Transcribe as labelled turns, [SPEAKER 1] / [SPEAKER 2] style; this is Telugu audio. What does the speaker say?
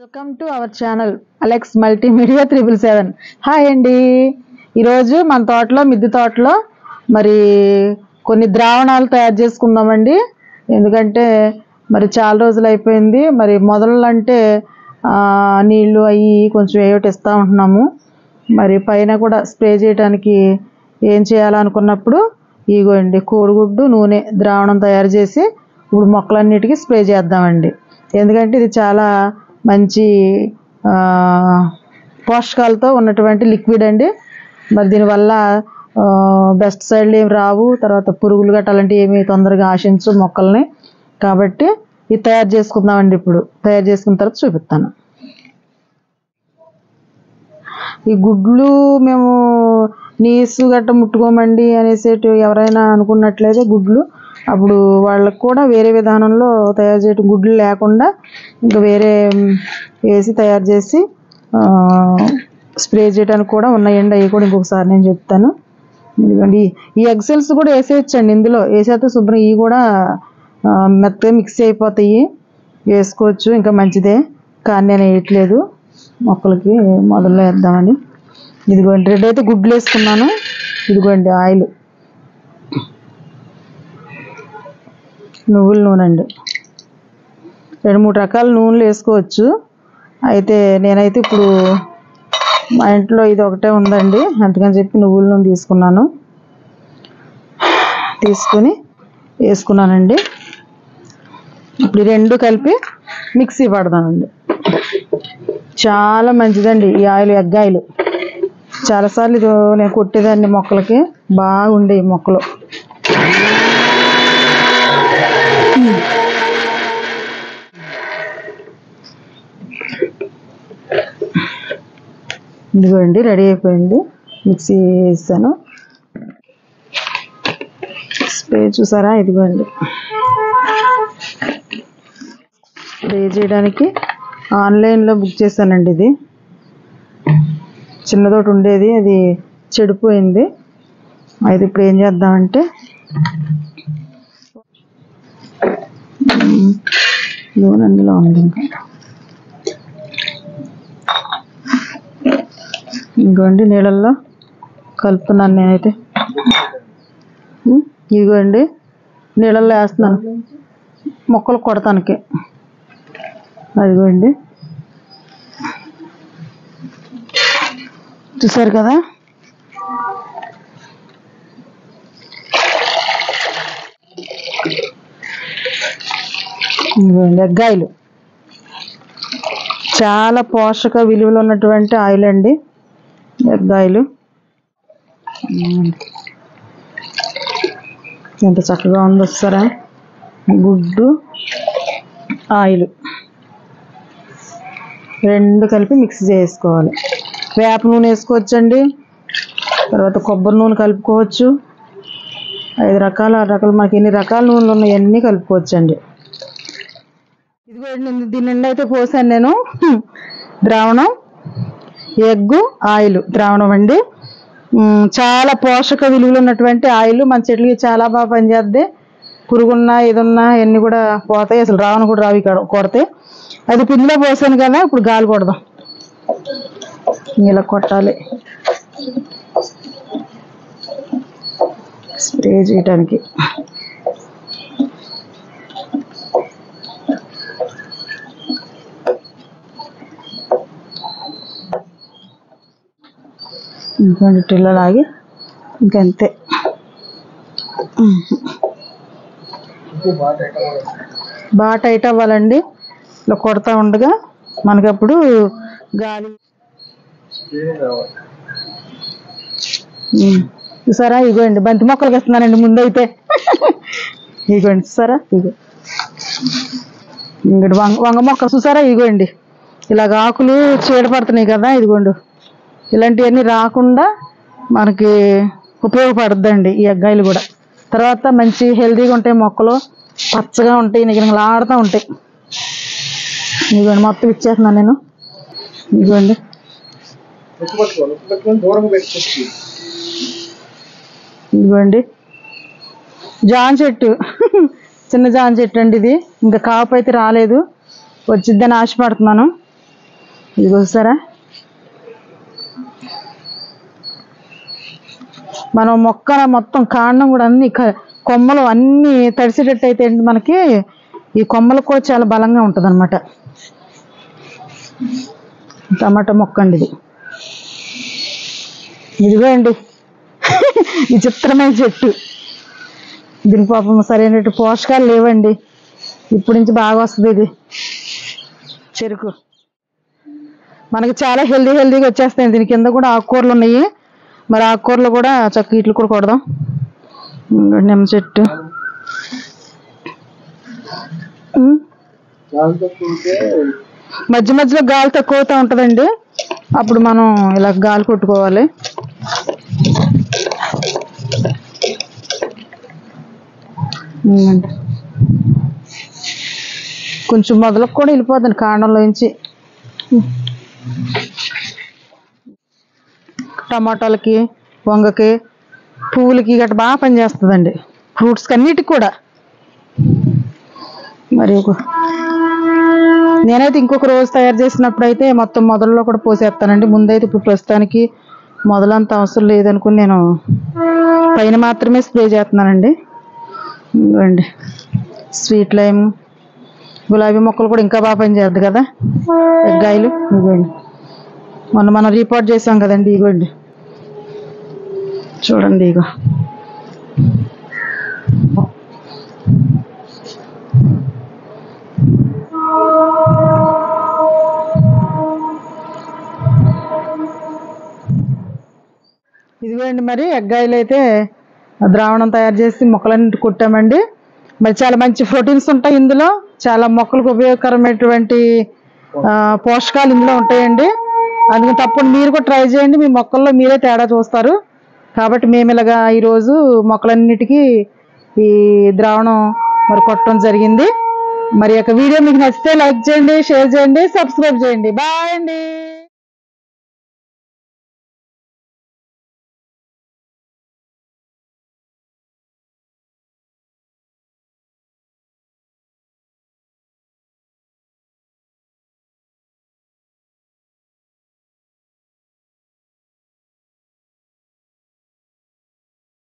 [SPEAKER 1] Welcome to our channel Alex multimedia triple seven hi అండి ఈరోజు మన తోటలో మిద్దె తోటలో మరి కొన్ని ద్రావణాలు తయారు చేసుకుందామండి ఎందుకంటే మరి చాలా రోజులు అయిపోయింది మరి మొదలు అంటే ఆ, నీళ్లు అవి కొంచెం ఏమిటి ఇస్తూ ఉంటున్నాము మరి పైన కూడా స్ప్రే చేయడానికి ఏం చేయాలనుకున్నప్పుడు ఇగోండి కోడిగుడ్డు నూనె ద్రావణం తయారు చేసి ఇప్పుడు మొక్కలన్నిటికీ స్ప్రే చేద్దామండి ఎందుకంటే ఇది చాలా మంచి ఆ, పోషకాలతో ఉన్నటువంటి లిక్విడ్ అండి మరి దీనివల్ల బెస్ట్ సైడ్లు ఏమి రావు తర్వాత పురుగులు గట్ట అలాంటివి ఏమి తొందరగా ఆశించు మొక్కల్ని కాబట్టి ఇది తయారు చేసుకుందామండి ఇప్పుడు తయారు చేసుకున్న తర్వాత చూపిస్తాను ఈ గుడ్లు మేము నీసు గట్ట ముట్టుకోమండి అనేసి ఎవరైనా అనుకున్నట్లయితే గుడ్లు అప్పుడు వాళ్ళకు కూడా వేరే విధానంలో తయారు చేయడం గుడ్లు లేకుండా ఇంకా వేరే మ్, వేసి తయారు చేసి ఆ, స్ప్రే చేయడానికి కూడా ఉన్నాయండి అవి కూడా ఇంకొకసారి నేను చెప్తాను ఇదిగోండి ఈ- ఈ ఎగ్సెల్స్ కూడా వేసేయచ్చండి ఇందులో వేసేస్తే శుభ్రం ఇవి కూడా ఆ, మెత్తగా మిక్స్ అయిపోతాయి వేసుకోవచ్చు ఇంకా మంచిదే కానీ నేను వేయట్లేదు మొక్కలకి మొదలు వేద్దామని ఇదిగోండి రెడ్ అయితే గుడ్లు వేసుకున్నాను ఇదిగోండి ఆయిల్ నువ్వుల నూనె అండి రెండు మూడు రకాల నూనెలు వేసుకోవచ్చు అయితే నేనైతే ఇప్పుడు మా ఇంట్లో ఇది ఒకటే ఉందండి అందుకని చెప్పి నువ్వుల నూనె తీసుకున్నాను తీసుకుని వేసుకున్నానండి ఇప్పుడు ఈ రెండు కలిపి మిక్సీ పడదానండి చాలా మంచిదండి ఈ ఆయిల్ ఎగ్ ఆయిల్ చాలాసార్లు ఇది నేను కొట్టేదాన్ని మొక్కలకి బాగుండే ఈ మొక్కలు ఇదిగోండి రెడీ అయిపోయింది మిక్సీ వేసాను స్ప్రే చూసారా ఇదిగోండి స్ప్రే చేయడానికి ఆన్లైన్లో బుక్ చేశానండి ఇది చిన్నదోటి ఉండేది అది చెడిపోయింది అయితే ఇప్పుడు ఏం చేద్దామంటే ఉమ్, నూనె అందులో ఉంది ఇంకా ఇంకోండి నీళ్ళల్లో కలుపుతున్నాను నేనైతే ఉమ్, ఇదిగోండి నీళ్ళల్లో వేస్తున్నాను మొక్కలు కొడతానికి అదిగోండి చూసారు కదా ఇదిగోండి ఎగ్గాయలు చాలా పోషక విలువలు ఉన్నటువంటి ఆయిల్ అండి ఎగ్గాయలు ఎంత చక్కగా ఉందో చూసారా గుడ్డు ఆయిల్ రెండు కలిపి మిక్స్ చేసుకోవాలి వేప నూనె వేసుకోవచ్చండి తర్వాత కొబ్బరి నూనె కలుపుకోవచ్చు ఐదు రకాల ఆరు రకాలు మాకు ఎన్ని రకాల నూనెలు ఉన్నాయి అన్నీ కలుపుకోవచ్చండి ఇదిగో నేను దీని నిండా అయితే పోసాను నేను ద్రావణం ఎగ్గు ఆయిల్ ద్రావణం అండి ఉమ్, చాలా పోషక విలువలు ఉన్నటువంటి ఆయిల్ మన చెట్లకి చాలా బాగా పనిచేద్ది పురుగున్నా ఏదున్నా అన్నీ కూడా పోతాయి అసలు రావణ కూడా రావి ఇక్కడ కొడితే అది పిండిలో పోసాను కదా ఇప్పుడు గాలి కొడదాం ఇలా కొట్టాలి స్ప్రే చేయడానికి ఇంకొంచెం టిల్లలాగి ఇంకంతే బాగా టైట్ అవ్వాలండి ఇలా కొడతా ఉండగా మనకప్పుడు గాలి ఉమ్. చూసారా ఇగోండి బంతి మొక్కలకి ఇస్తున్నానండి ముందైతే ఇగోండి చూసారా ఇగో ఇంకోటి వంగ వంగ మొక్కలు చూసారా ఇగోండి ఇలాగ ఆకులు చీడ పడుతున్నాయి కదా ఇదిగోండి ఇలాంటివన్నీ రాకుండా మనకి ఉపయోగపడుద్దండి ఈ ఎగ్గాయలు కూడా తర్వాత మంచి హెల్తీగా ఉంటాయి మొక్కలు పచ్చగా ఉంటాయి నిగనిగలాడుతూ ఉంటాయి ఇదిగోండి మొత్తం ఇచ్చేస్తున్నాను నేను ఇదిగోండి ఇదిగోండి జాన్ చెట్టు చిన్న జాన్ చెట్టు అండి ఇది ఇంకా కాపు అయితే రాలేదు వచ్చిద్దని ఆశపడుతున్నాను ఇది చూసారా మనం మొక్క మొత్తం కాండం కూడా అన్ని క- కొమ్మలు అన్ని తడిసేటట్టు అయితే ఏంటి మనకి ఈ కొమ్మలు కూడా చాలా బలంగా ఉంటుంది అనమాట టమాటా మొక్క అండి ఇది ఇదిగో అండి విచిత్రమైన చెట్టు దీని పాపం సరైన పోషకాలు లేవండి ఇప్పుడు నుంచి బాగా వస్తుంది ఇది చెరుకు మనకి చాలా హెల్దీ హెల్దీగా వచ్చేస్తాయి దీని కింద కూడా ఆకుకూరలు ఉన్నాయి మరి ఆకుకూరలు కూడా చక్క ఇట్లు కూడా కొడదాం ఇంకో నిమ్మ చెట్టు ఉమ్. మధ్య మధ్యలో గాలి తక్కువ అవుతూ ఉంటుందండి అప్పుడు మనం ఇలా గాలి కొట్టుకోవాలి ఉమ్. కొంచెం మొదలకు కూడా వెళ్ళిపోతుంది కాండంలోంచి టమాటాలకి వంగకి పువ్వులకి గట్రా బాగా పనిచేస్తుందండి ఫ్రూట్స్కి అన్నిటికి కూడా మరి ఒక- నేనైతే ఇంకొక రోజు తయారు చేసినప్పుడు అయితే మొత్తం మొదల్లో కూడా పోసేస్తానండి ముందైతే ఇప్పుడు ప్రస్తుతానికి మొదలంత అవసరం లేదనుకుని నేను పైన మాత్రమే స్ప్రే చేస్తున్నానండి ఇవ్వండి స్వీట్ లైమ్ గులాబీ మొక్కలు కూడా ఇంకా బాగా పనిచేద్ది కదా ఎగ్గాయలు ఇవ్వండి మొన్న మనం రిపోర్ట్ చేసాం కదండి ఇగోండి చూడండి ఇగో ఇదిగోండి మరి ఎగ్గాయలు అయితే ఆ ద్రావణం తయారు చేసి మొక్కలన్నిటి కొట్టామండి మరి చాలా మంచి ప్రోటీన్స్ ఉంటాయి ఇందులో చాలా మొక్కలకు ఉపయోగకరమైనటువంటి ఆ, పోషకాలు ఇందులో ఉంటాయండి అందుకని తప్పకుండా మీరు కూడా ట్రై చేయండి మీ మొక్కల్లో మీరే తేడా చూస్తారు కాబట్టి మేము ఇలాగా ఈరోజు మొక్కలన్నిటికీ ఈ ద్రావణం మరి కొట్టడం జరిగింది మరి ఈ యొక్క వీడియో మీకు నచ్చితే లైక్ చేయండి షేర్ చేయండి సబ్స్క్రైబ్ చేయండి బాయ్ అండి